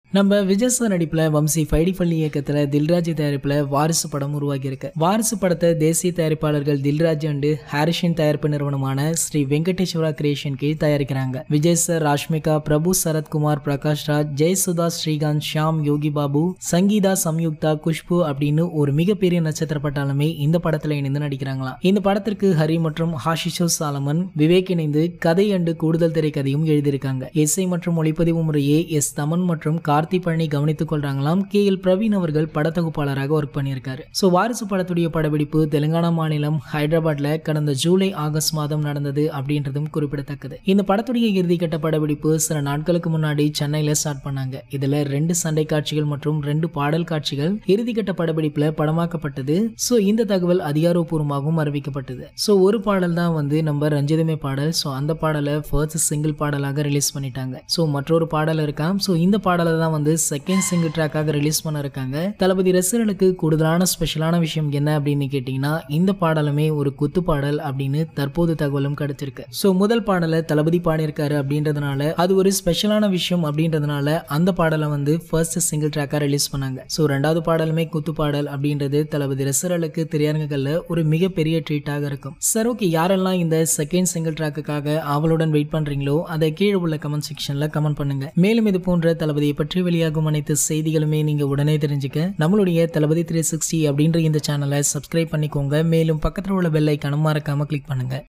நம்ம விஜய் சார் நடிப்புல வம்சி ஃபைடிஃபள்ளி இயக்கத்துல தில்ராஜ் தயாரிப்புல வாரிசு படம் உருவாகி இருக்கு வாரிசு படத்தை தேசிய தயாரிப்பாளர்கள் தில்ராஜ் அண்டு ஹாரிஷன் தயாரிப்பு நிறுவனமான ஸ்ரீ வெங்கடேஸ்வரா கிரியேஷன் கீழ் தயாரிக்கிறாங்க விஜய் சார் ராஷ்மிகா பிரபு சரத்குமார் பிரகாஷ் ராஜ் ஜெயசுதா ஸ்ரீகாந்த் ஷியாம் யோகி பாபு சங்கீதா சம்யுக்தா குஷ்பு அப்படின்னு ஒரு மிகப்பெரிய நட்சத்திர பட்டாளமே இந்த படத்துல இணைந்து நடிக்கிறாங்களாம் இந்த படத்திற்கு ஹரி மற்றும் ஹாஷிஷோ சாலமன் விவேக் இணைந்து கதை அண்டு கூடுதல் திரைக்கதையும் எழுதியிருக்காங்க இசை மற்றும் ஒளிப்பதிவு முறையே எஸ் தமன் மற்றும் கார்த்தி பழனி கவனித்துக் கொள்றாங்களாம் கே எல் பிரவீன் அவர்கள் படத்தொகுப்பாளராக ஒர்க் பண்ணியிருக்காரு ஸோ வாரிசு படத்துடைய படப்பிடிப்பு தெலுங்கானா மாநிலம் ஹைதராபாத்ல கடந்த ஜூலை ஆகஸ்ட் மாதம் நடந்தது அப்படின்றதும் குறிப்பிடத்தக்கது இந்த படத்துடைய இறுதிக்கட்ட படப்பிடிப்பு சில நாட்களுக்கு முன்னாடி சென்னையில ஸ்டார்ட் பண்ணாங்க இதுல ரெண்டு சண்டை காட்சிகள் மற்றும் ரெண்டு பாடல் காட்சிகள் இறுதிக்கட்ட படப்பிடிப்புல படமாக்கப்பட்டது ஸோ இந்த தகவல் அதிகாரப்பூர்வமாகவும் அறிவிக்கப்பட்டது ஸோ ஒரு பாடல் தான் வந்து நம்ம ரஞ்சிதமே பாடல் ஸோ அந்த பாடலை ஃபர்ஸ்ட் சிங்கிள் பாடலாக ரிலீஸ் பண்ணிட்டாங்க ஸோ மற்றொரு பாடல் இருக்காம் ஸோ இந்த பாடலை தான் வந்து செகண்ட் சிங்கிள் ட்ராக்காக ரிலீஸ் பண்ண இருக்காங்க தளபதி ரசிகர்களுக்கு கூடுதலான ஸ்பெஷலான விஷயம் என்ன அப்படின்னு கேட்டிங்கன்னா இந்த பாடலுமே ஒரு குத்து பாடல் அப்படின்னு தற்போது தகவலும் கிடைச்சிருக்கு ஸோ முதல் பாடலை தளபதி பாடியிருக்காரு அப்படின்றதுனால அது ஒரு ஸ்பெஷலான விஷயம் அப்படின்றதுனால அந்த பாடலை வந்து ஃபர்ஸ்ட் சிங்கிள் ட்ராக்காக ரிலீஸ் பண்ணாங்க ஸோ ரெண்டாவது பாடலுமே குத்து பாடல் அப்படின்றது தளபதி ரசிகர்களுக்கு திரையரங்குகளில் ஒரு மிகப்பெரிய ட்ரீட்டாக இருக்கும் சார் ஓகே யாரெல்லாம் இந்த செகண்ட் சிங்கிள் ட்ராக்குக்காக ஆவலுடன் வெயிட் பண்றீங்களோ அதை கீழே உள்ள கமெண்ட் செக்ஷன்ல கமெண்ட் பண்ணுங்க மேலும் இது போன்ற தளபதியை பற்றி வெளியாகும் அனைத்து செய்திகளுமே நீங்க உடனே தெரிஞ்சுக்க நம்மளுடைய தளபதி த்ரீ சிக்ஸ்டி அப்படின்ற இந்த சேனலை சப்ஸ்கிரைப் பண்ணிக்கோங்க மேலும் பக்கத்தில் உள்ள பெல் ஐக்கானும் மறக்காம கிளிக் பண்ணுங்க